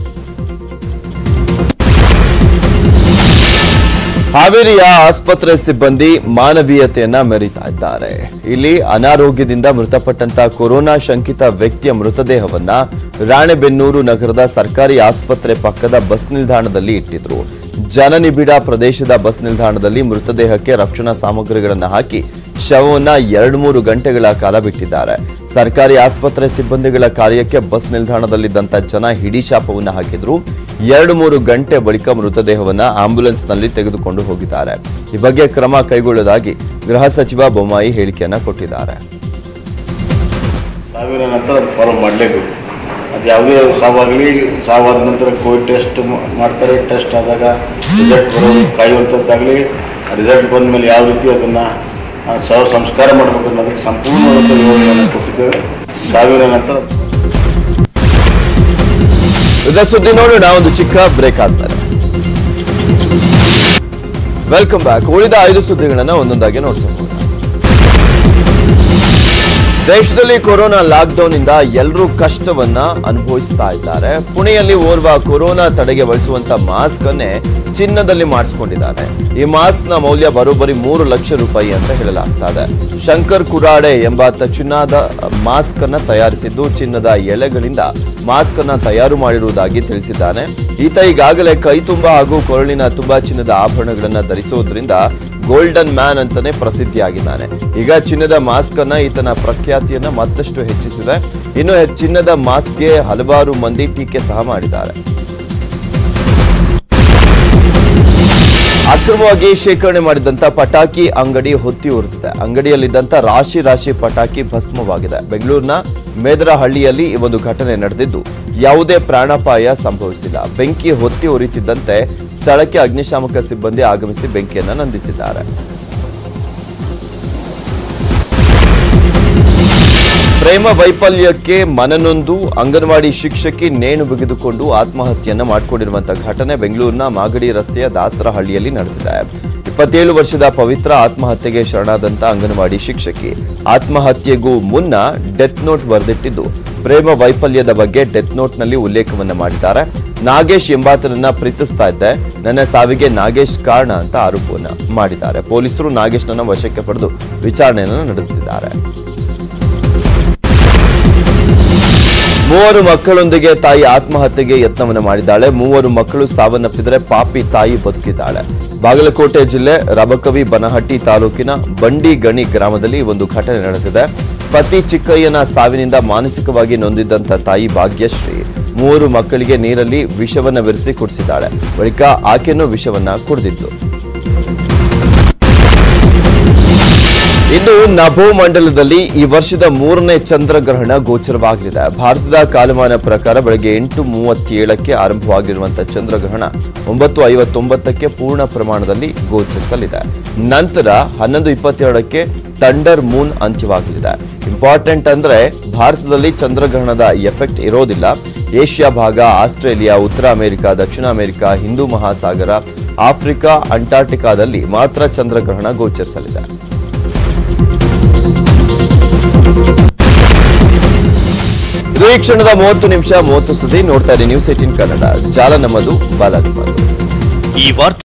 ಹಾವೇರಿಯ ಆಸ್ಪತ್ರೆ ಸಿಬ್ಬಂದಿ ಮಾನವೀಯತೆಯನ್ನ ಮೆರೀತಾ ಇದ್ದಾರೆ ಇಲ್ಲಿ ಅನಾರೋಗ್ಯದಿಂದ ಮೃತಪಟ್ಟಂತ ಕೊರೋನಾ ಶಂಕಿತ ವ್ಯಕ್ತಿಯ ಮೃತದೇಹವನ್ನ ರಾಣೆಬೆನ್ನೂರು ನಗರದ ಸರ್ಕಾರಿ ಆಸ್ಪತ್ರೆ ಪಕ್ಕದ ಬಸ್ ನಿಲ್ದಾಣದಲ್ಲಿ ಇಟ್ಟಿದ್ರು ಜನನಿಬಿಡ ಪ್ರದೇಶದ ಬಸ್ ನಿಲ್ದಾಣದಲ್ಲಿ ಮೃತದೇಹಕ್ಕೆ ರಕ್ಷಣಾ ಸಾಮಗ್ರಿಗಳನ್ನು ಹಾಕಿ ಶವವನ್ನ ಎರಡು ಮೂರು ಗಂಟೆಗಳ ಕಾಲ ಬಿಟ್ಟಿದ್ದಾರೆ ಸರ್ಕಾರಿ ಆಸ್ಪತ್ರೆ ಸಿಬ್ಬಂದಿಗಳ ಕಾರ್ಯಕ್ಕೆ ಬಸ್ ನಿಲ್ದಾಣದಲ್ಲಿದ್ದಂತ ಜನ ಹಿಡಿಶಾಪವನ್ನ ಹಾಕಿದ್ರು ಎರಡು ಮೂರು ಗಂಟೆ ಬಳಿಕ ಮೃತದೇಹವನ್ನ ಆಂಬ್ಯುಲೆನ್ಸ್ನಲ್ಲಿ ತೆಗೆದುಕೊಂಡು ಹೋಗಿದ್ದಾರೆ ಈ ಬಗ್ಗೆ ಕ್ರಮ ಕೈಗೊಳ್ಳುವುದಾಗಿ ಗೃಹ ಸಚಿವ ಬೊಮ್ಮಾಯಿ ಹೇಳಿಕೆಯನ್ನ ಕೊಟ್ಟಿದ್ದಾರೆ ಸಾವಿರ ನಂತರ ಅದು ಫಾಲೋ ಮಾಡಲೇಬೇಕು ಅದು ಯಾವುದೇ ಸಾವಾಗಲಿ ಸಾವಾದ ನಂತರ ಕೋವಿಡ್ ಟೆಸ್ಟ್ ಮಾಡ್ತಾರೆ ಟೆಸ್ಟ್ ಆದಾಗ ರಿಸಲ್ಟ್ ಬರೋದು ಕಾಯುವಂಥದ್ದಾಗಲಿ ರಿಸಲ್ಟ್ ಬಂದ ಮೇಲೆ ಯಾವ ರೀತಿ ಅದನ್ನು ಶವ ಸಂಸ್ಕಾರ ಮಾಡಬೇಕು ಅನ್ನೋದಕ್ಕೆ ಸಂಪೂರ್ಣವಾದಂಥ ಯೋಜನೆಯನ್ನು ಕೊಟ್ಟಿದ್ದೇವೆ ಸಾವಿರ ನಂತರ ಇದ ಸುದ್ದಿ ನೋಡೋಣ ಒಂದು ಚಿಕ್ಕ ಬ್ರೇಕ್ ಆದ್ಮೇಲೆ ವೆಲ್ಕಮ್ ಬ್ಯಾಕ್ ಉಳಿದ ಐದು ಸುದ್ದಿಗಳನ್ನ ಒಂದೊಂದಾಗಿ ನೋಡ್ತಾ ಹೋಗೋಣ. ದೇಶದಲ್ಲಿ ಕೊರೋನಾ ಲಾಕ್ಡೌನ್ ಇಂದ ಎಲ್ಲರೂ ಕಷ್ಟವನ್ನ ಅನುಭವಿಸ್ತಾ ಇದ್ದಾರೆ ಪುಣೆಯಲ್ಲಿ ಓರ್ವ ಕೊರೋನಾ ತಡೆಗೆ ಬಳಸುವಂತ ಮಾಸ್ಕ್ ಅನ್ನೇ ಚಿನ್ನದಲ್ಲಿ ಮಾಡಿಸ್ಕೊಂಡಿದ್ದಾನೆ ಈ ಮಾಸ್ಕ್ ನ ಮೌಲ್ಯ ಬರೋಬ್ಬರಿ ಮೂರು ಲಕ್ಷ ರೂಪಾಯಿ ಅಂತ ಹೇಳಲಾಗ್ತಾ ಇದೆ ಶಂಕರ್ ಕುರಾಡೆ ಎಂಬಾತ ಚಿನ್ನದ ಮಾಸ್ಕ್ ಅನ್ನ ತಯಾರಿಸಿದ್ದು ಚಿನ್ನದ ಎಳೆಗಳಿಂದ ಮಾಸ್ಕ್ ಅನ್ನ ತಯಾರು ಮಾಡಿರುವುದಾಗಿ ತಿಳಿಸಿದ್ದಾನೆ ಈತ ಈಗಾಗಲೇ ಕೈ ತುಂಬ ಹಾಗೂ ಕೊರಳಿನ ತುಂಬಾ ಚಿನ್ನದ ಆಭರಣಗಳನ್ನ ಧರಿಸುವುದರಿಂದ ಗೋಲ್ಡನ್ ಮ್ಯಾನ್ ಅಂತಾನೆ ಪ್ರಸಿದ್ಧಿಯಾಗಿದ್ದಾನೆ ಈಗ ಚಿನ್ನದ ಮಾಸ್ಕ್ ಅನ್ನ ಈತನ ಪ್ರಖ್ಯಾತಿಯನ್ನ ಮತ್ತಷ್ಟು ಹೆಚ್ಚಿಸಿದೆ ಇನ್ನು ಹೆ- ಚಿನ್ನದ ಮಾಸ್ಕ್ಗೆ ಹಲವಾರು ಮಂದಿ ಟೀಕೆ ಸಹ ಮಾಡಿದ್ದಾರೆ ಅಕ್ರಮವಾಗಿ ಶೇಖರಣೆ ಮಾಡಿದಂತ ಪಟಾಕಿ ಅಂಗಡಿ ಹೊತ್ತಿ ಉರಿದಿದೆ ಅಂಗಡಿಯಲ್ಲಿದ್ದಂತ ರಾಶಿ ರಾಶಿ ಪಟಾಕಿ ಭಸ್ಮವಾಗಿದೆ ಬೆಂಗಳೂರಿನ ಮೇದರಹಳ್ಳಿಯಲ್ಲಿ ಈ ಒಂದು ಘಟನೆ ನಡೆದಿದ್ದು ಯಾವುದೇ ಪ್ರಾಣಾಪಾಯ ಸಂಭವಿಸಿಲ್ಲ ಬೆಂಕಿ ಹೊತ್ತಿ ಉರಿತಿದ್ದಂತೆ ಸ್ಥಳಕ್ಕೆ ಅಗ್ನಿಶಾಮಕ ಸಿಬ್ಬಂದಿ ಆಗಮಿಸಿ ಬೆಂಕಿಯನ್ನು ನಂದಿಸಿದ್ದಾರೆ 「 ಇನ್ನು ಪ್ರೇಮ ವೈಫಲ್ಯಕ್ಕೆ ಮನನೊಂದು ಅಂಗನವಾಡಿ ಶಿಕ್ಷಕಿ ನೇಣು ಬಿಗಿದುಕೊಂಡು ಆತ್ಮಹತ್ಯೆಯನ್ನ ಮಾಡಿಕೊಂಡಿರುವಂತಹ ಘಟನೆ ಬೆಂಗಳೂರಿನ ಮಾಗಡಿ ರಸ್ತೆಯ ದಾಸರಹಳ್ಳಿಯಲ್ಲಿ ನಡೆದಿದೆ ಇಪ್ಪತ್ತೇಳು ವರ್ಷದ ಪವಿತ್ರ ಆತ್ಮಹತ್ಯೆಗೆ ಶರಣಾದಂತ ಅಂಗನವಾಡಿ ಶಿಕ್ಷಕಿ ಆತ್ಮಹತ್ಯೆಗೂ ಮುನ್ನ ಡೆತ್ ನೋಟ್ ಬರೆದಿಟ್ಟಿದ್ದು ಪ್ರೇಮ ವೈಫಲ್ಯದ ಬಗ್ಗೆ ಡೆತ್ ನೋಟ್ನಲ್ಲಿ ಉಲ್ಲೇಖವನ್ನ ಮಾಡಿದ್ದಾರೆ ನಾಗೇಶ್ ಎಂಬಾತನನ್ನ ಪ್ರೀತಿಸ್ತಾ ಇದ್ದೆ ನನ್ನ ಸಾವಿಗೆ ನಾಗೇಶ್ ಕಾರಣ ಅಂತ ಆರೋಪವನ್ನ ಮಾಡಿದ್ದಾರೆ ಪೊಲೀಸರು ನಾಗೇಶ್ನನ್ನ ವಶಕ್ಕೆ ಪಡೆದು ವಿಚಾರಣೆಯನ್ನು ನಡೆಸುತ್ತಿದ್ದಾರೆ ಮೂವರು ಮಕ್ಕಳೊಂದಿಗೆ ತಾಯಿ ಆತ್ಮಹತ್ಯೆಗೆ ಯತ್ನವನ್ನು ಮಾಡಿದ್ದಾಳೆ ಮೂವರು ಮಕ್ಕಳು ಸಾವನ್ನಪ್ಪಿದರೆ ಪಾಪಿ ತಾಯಿ ಬದುಕಿದ್ದಾಳೆ ಬಾಗಲಕೋಟೆ ಜಿಲ್ಲೆ ರಬಕವಿ ಬನಹಟ್ಟಿ ತಾಲೂಕಿನ ಬಂಡಿಗಣಿ ಗ್ರಾಮದಲ್ಲಿ ಒಂದು ಘಟನೆ ನಡೆದಿದೆ ಪತಿ ಚಿಕ್ಕಯ್ಯನ ಸಾವಿನಿಂದ ಮಾನಸಿಕವಾಗಿ ನೊಂದಿದ್ದಂತ ತಾಯಿ ಭಾಗ್ಯಶ್ರೀ ಮೂವರು ಮಕ್ಕಳಿಗೆ ನೀರಲ್ಲಿ ವಿಷವನ್ನ ಬೆರೆಸಿ ಕುಡಿಸಿದ್ದಾಳೆ ಬಳಿಕ ಆಕೆನೂ ವಿಷವನ್ನ ಕುಡಿದಿದ್ಲು ಇನ್ನು ನಭೋ ಮಂಡಲದಲ್ಲಿ ಈ ವರ್ಷದ ಮೂರನೇ ಚಂದ್ರಗ್ರಹಣ ಗೋಚರವಾಗಲಿದೆ ಭಾರತದ ಕಾಲಮಾನ ಪ್ರಕಾರ ಬೆಳಗ್ಗೆ ಎಂಟು ಮೂವತ್ತೇಳಕ್ಕೆ ಆರಂಭವಾಗಿರುವಂತಹ ಚಂದ್ರಗ್ರಹಣ ಒಂಬತ್ತು ಐವತ್ತೊಂಬತ್ತಕ್ಕೆ ಪೂರ್ಣ ಪ್ರಮಾಣದಲ್ಲಿ ಗೋಚರಿಸಲಿದೆ ನಂತರ ಹನ್ನೊಂದು ಇಪ್ಪತ್ತೆರಡಕ್ಕೆ ಥಂಡರ್ ಮೂನ್ ಅಂತ್ಯವಾಗಲಿದೆ ಇಂಪಾರ್ಟೆಂಟ್ ಅಂದ್ರೆ ಭಾರತದಲ್ಲಿ ಚಂದ್ರಗ್ರಹಣದ ಎಫೆಕ್ಟ್ ಇರೋದಿಲ್ಲ ಏಷ್ಯಾ ಭಾಗ ಆಸ್ಟ್ರೇಲಿಯಾ ಉತ್ತರ ಅಮೆರಿಕ ದಕ್ಷಿಣ ಅಮೆರಿಕ ಹಿಂದೂ ಮಹಾಸಾಗರ ಆಫ್ರಿಕಾ ಅಂಟಾರ್ಟಿಕಾದಲ್ಲಿ ಮಾತ್ರ ಚಂದ್ರಗ್ರಹಣ ಗೋಚರಿಸಲಿದೆ ಇದು ಈ ಕ್ಷಣದ ಮೂವತ್ತು ನಿಮಿಷ ಮೂವತ್ತು ಸುದ್ದಿ ನೋಡ್ತಾ ಇರಿ ನ್ಯೂಸ್ ಏಟೀನ್ ಕನ್ನಡ ಜಾಲ ನಮ್ಮದು ಬಾಲ ನಿಮ್ಮದು ಈ ವಾರ್ತೆ